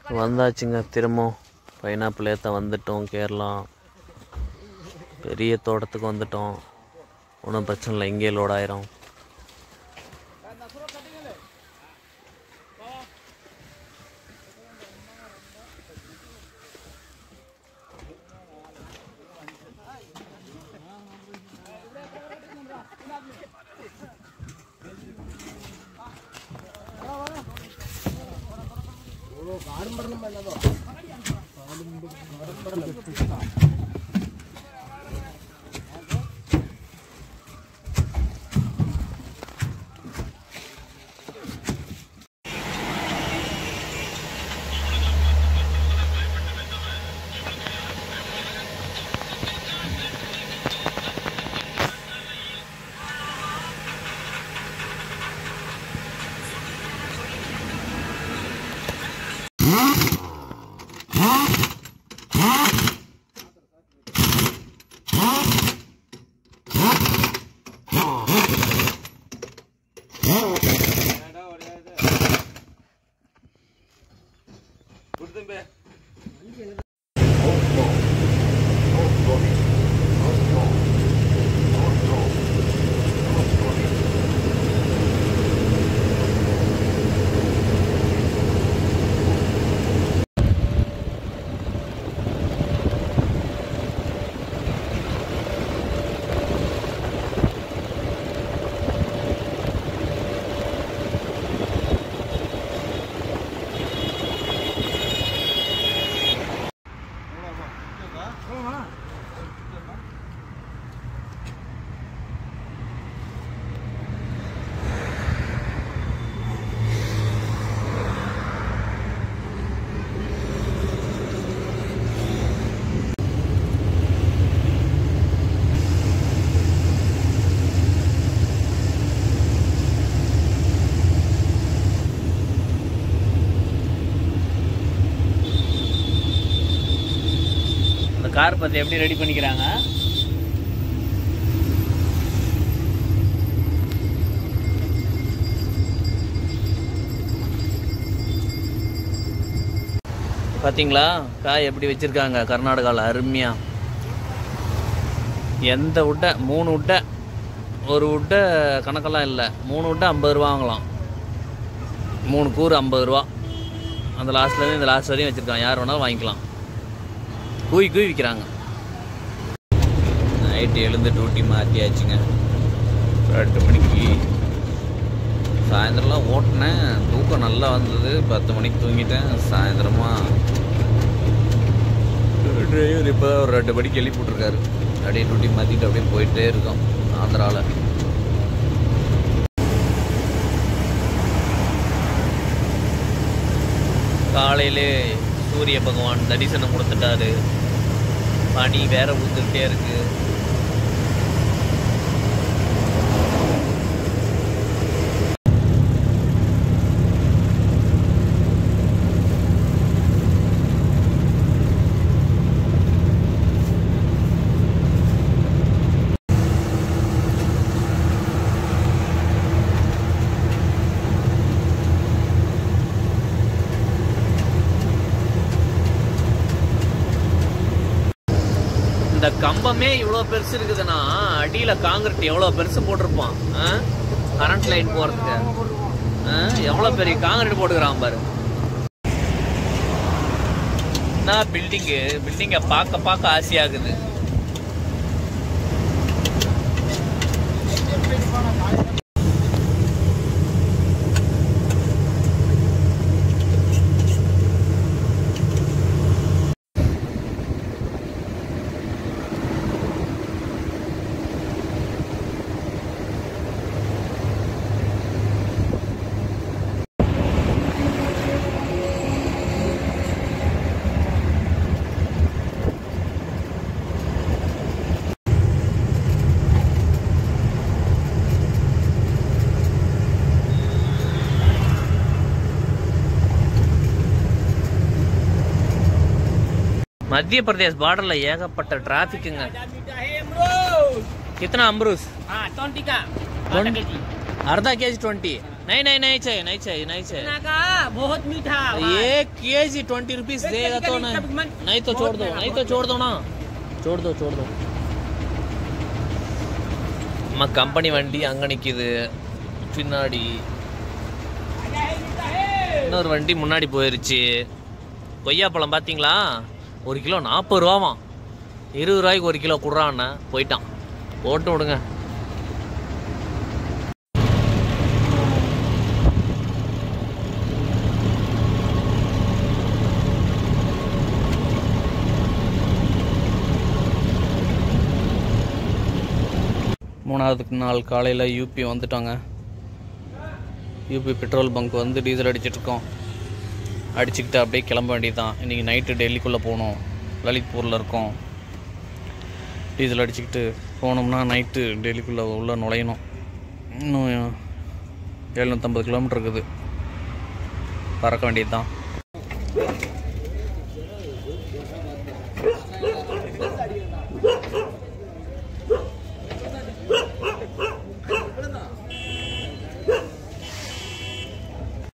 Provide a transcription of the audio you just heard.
வந்தாச்சுங்க திரும்ப பைனாப்பிள் ஏற்ற வந்துட்டோம் கேரளா பெரிய தோட்டத்துக்கு வந்துட்டோம் ஒன்றும் பிரச்சனை இல்லை இங்கே லோட் ஆயிரும் இந்த கார் பார்த்து எப்படி ரெடி பண்ணிக்கிறாங்க பார்த்தீங்களா காய் எப்படி வச்சுருக்காங்க கர்நாடகாவில் அருமையாக எந்த உட்டை மூணு உட்டை ஒரு உட்டை கணக்கெல்லாம் இல்லை மூணு உட்டை ஐம்பது ரூபா வாங்கலாம் மூணு கூறு ஐம்பது ரூபா அந்த லாஸ்ட்லேருந்து இந்த லாஸ்ட் வரையும் வச்சுருக்காங்க யார் வேணாலும் வாங்கிக்கலாம் கூவி கூவி விற்கிறாங்க நைட்டு எழுந்து டியூட்டி மாற்றியாச்சுங்க ரெண்டு மணிக்கு சாயந்தரம்லாம் ஓட்டினேன் தூக்கம் நல்லா வந்தது பத்து மணிக்கு தூங்கிட்டேன் சாயந்தரமா டிரைவர் இப்போ ஒரு ரெண்டு மணிக்கு எழுப்பி விட்ருக்காரு அப்படியே டியூட்டி மாற்றிட்டு அப்படியே போயிட்டே இருக்கோம் ஆந்திராவில் காலையிலே சூரிய பகவான் தரிசனம் கொடுத்துட்டாரு பனி வேற ஊத்துக்கிட்டே இருக்கு இந்த கம்பமே இவ்வளோ பெருசு இருக்குதுன்னா அடியில் காங்கிரீட் எவ்வளோ பெருசு போட்டிருப்பான் கரண்ட் லைன் போகிறதுக்கு எவ்வளோ பெரிய காங்கிரீட் போட்டுக்கிறான் பாரு என்ன பில்டிங்கு பில்டிங்கை பார்க்க பார்க்க ஆசையாகுது மத்திய பிரதேஷ் பார்டர்ல ஏகப்பட்ட டிராஃபிக்குங்க कितना अमरूस हाँ ट्वेंटी का ट्वेंटी अर्धा के जी ट्वेंटी नहीं नहीं नहीं चाहिए नहीं चाहिए नहीं चाहिए चना का बहुत मीठा ये के जी ट्वेंटी रुपीज देगा तो नहीं नहीं तो छोड़ दो नहीं तो छोड़ दो ना छोड़ दो छोड़ दो நம்ம கம்பெனி வண்டி அங்கே நிற்கிது பின்னாடி இன்னொரு வண்டி முன்னாடி போயிருச்சு கொய்யாப்பழம் பார்த்தீங்களா ஒரு கிலோ நாற்பது ரூபாவாம் இருபது ரூபாய்க்கு ஒரு கிலோ குடுறான்னு போயிட்டான் போட்டு விடுங்க மூணாவது நாள் காலையில் யூபி வந்துட்டோங்க யூபி பெட்ரோல் பங்க் வந்து டீசல் அடிச்சிட்ருக்கோம் அடிச்சுக்கிட்டு அப்படியே கிளம்ப வேண்டியது தான் இன்றைக்கி நைட்டு டெல்லிக்குள்ளே போகணும் லலித்பூரில் இருக்கோம் டீசல் அடிச்சுக்கிட்டு போனோம்னா நைட்டு டெல்லிக்குள்ளே உள்ளே நுழையணும் இன்னும் எழுநூற்றம்பது கிலோமீட்டர் இருக்குது பறக்க வேண்டியது தான்